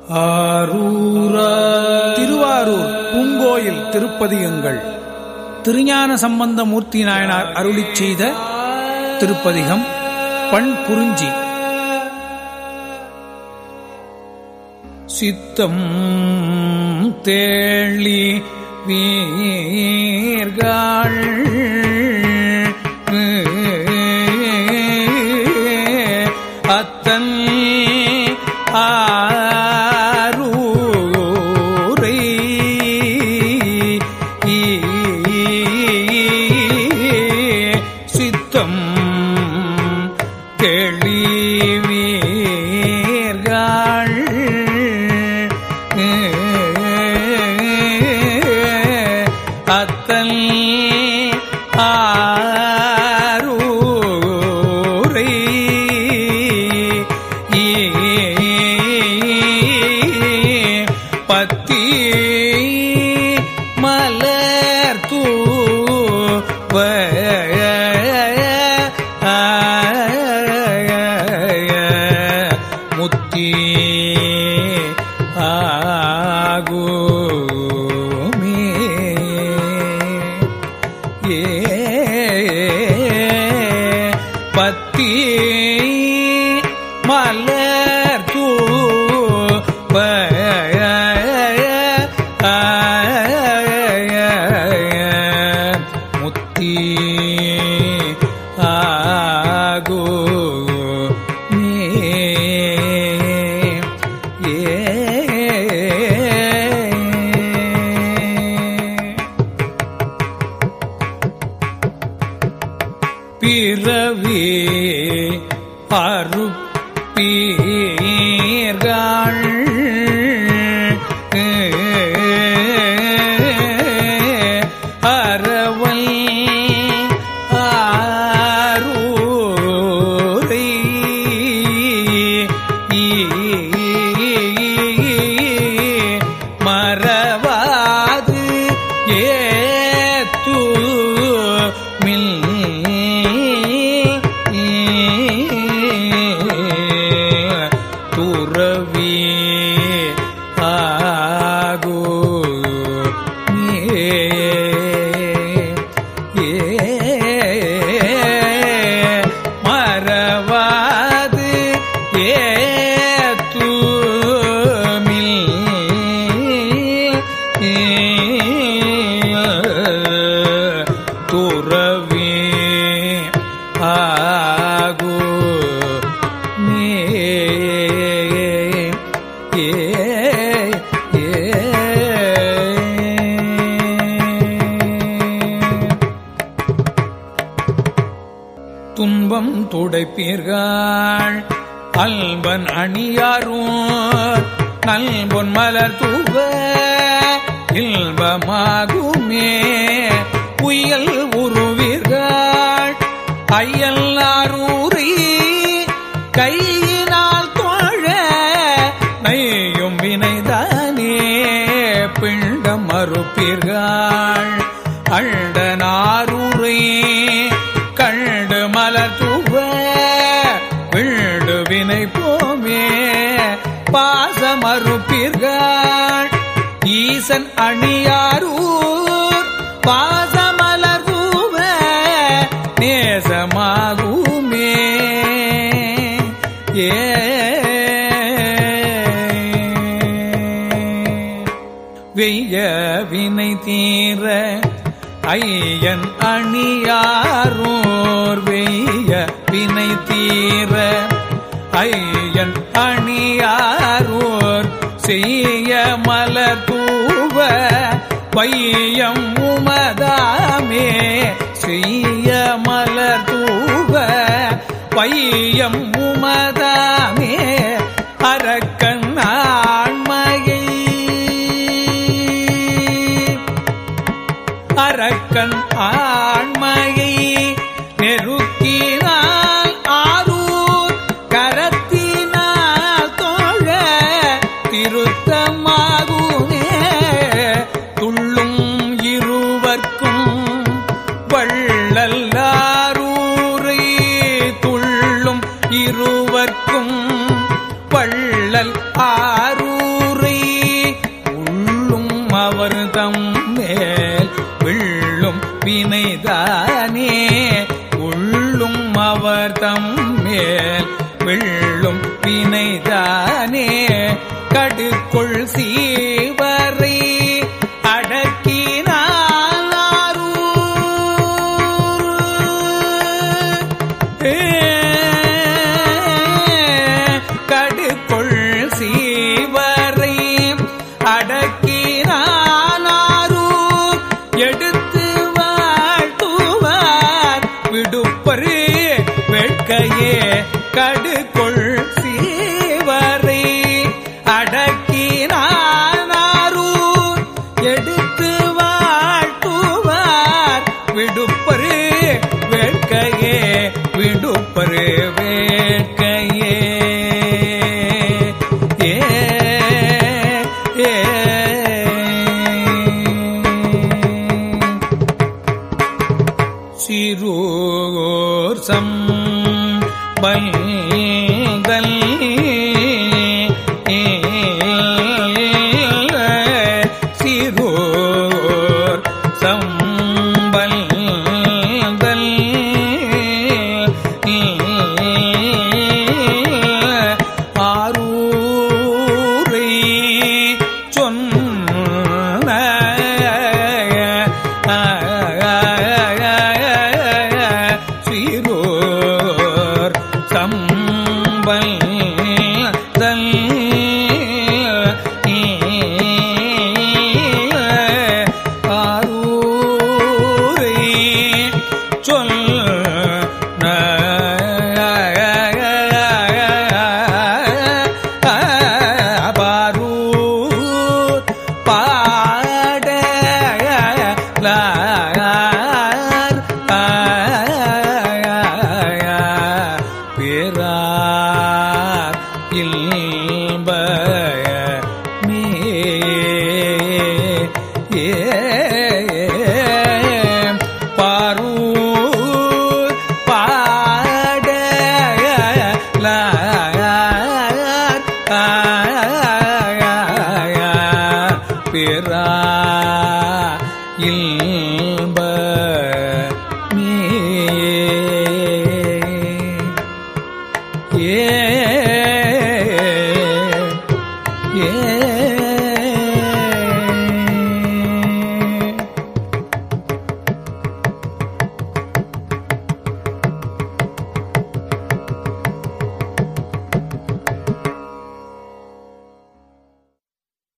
ஆரூரா திருவாரூர் பூங்கோயில் திருப்பதிகங்கள் திருஞான சம்பந்த மூர்த்தி நாயனார் அருளிச் செய்த திருப்பதிகம் பண் குறிஞ்சி சித்தம் தேளி வீர்கள் அத்தன் ஆரூரை சித்தம் தெளிவீர்கள் அத்தல் ஆரூரை பத்தி மலர் தூவ முத்தி ஆகுமே ஏ பத்தி மலர் தூவ முத்தி ஆகோ ஏ பிறவி அறுப்பீர்கள் அறவல் ஆரூரை மறவாது ஏத்து துறவி ஆகோ மறவாது ஏத்துமில் துறவி ஆகோ துன்பம் துடைப்பீர்கள் அல்பன் அணியாரும் நல்பொன் மலர் தூவ இல்பமாகுமே புயல் உருவீர்கள் அயல்லாரூரி கையினால் தோழ நெய்யும் வினைதானே பிண்டம் மறுப்பீர்கள் அண்டனாரூரே கண்டு மலர் தூவ வீடு வினை போமே பாசமறுப்பீர்கள் ஈசன் அணியாரூர் பாசமலர் தூவ நேசமாகுமே ஏ வெய்ய வினை தீர ஐயன் அணியாரோர் வெய்ய வினை தீர ஐயன் அணியாரோர் செய்ய மலர் தூவ பையம் உமதாமே செய்ய மலர் தூவ பையம் உமதாமே அரக்கன் ஆண்மையை அரக்கன் ஆண்மையை நெருக்கினால் ஆரூர் கரத்தினால் தோழ திருத்தமாகுமே துள்ளும் இருவர்க்கும் வள்ளல்லாரூரை துள்ளும் இருவர்க்கும் வள்ளல் ஆரூர் சிறுவர் தம்மேல் வெள்ளும் வினைதானே கடுக்குள் சீவரை அடக்கினாரூர் கடுக்குள் சீவரை அடக்கினாரூர் எடுத்து வாழ்த்துவார் விடுப்பரு வெட்கையே கடுக்குள் சீவரை அடக்கினாரூர் எடுத்து வாழ்த்துவார் விடுப்பரு வேட்கையே விடுப்பரு வேட்கையே ஏ ஏ சிறூர் சம்பல் சிறூர் சம்பல் ஆரூரை சொன்ன சீரோர் சம்பல் ஆரூரை சொல் பாரூர் பாட பிறார் இல்ப மே பாரூர் பாட பிறா இல்ப மே ஏ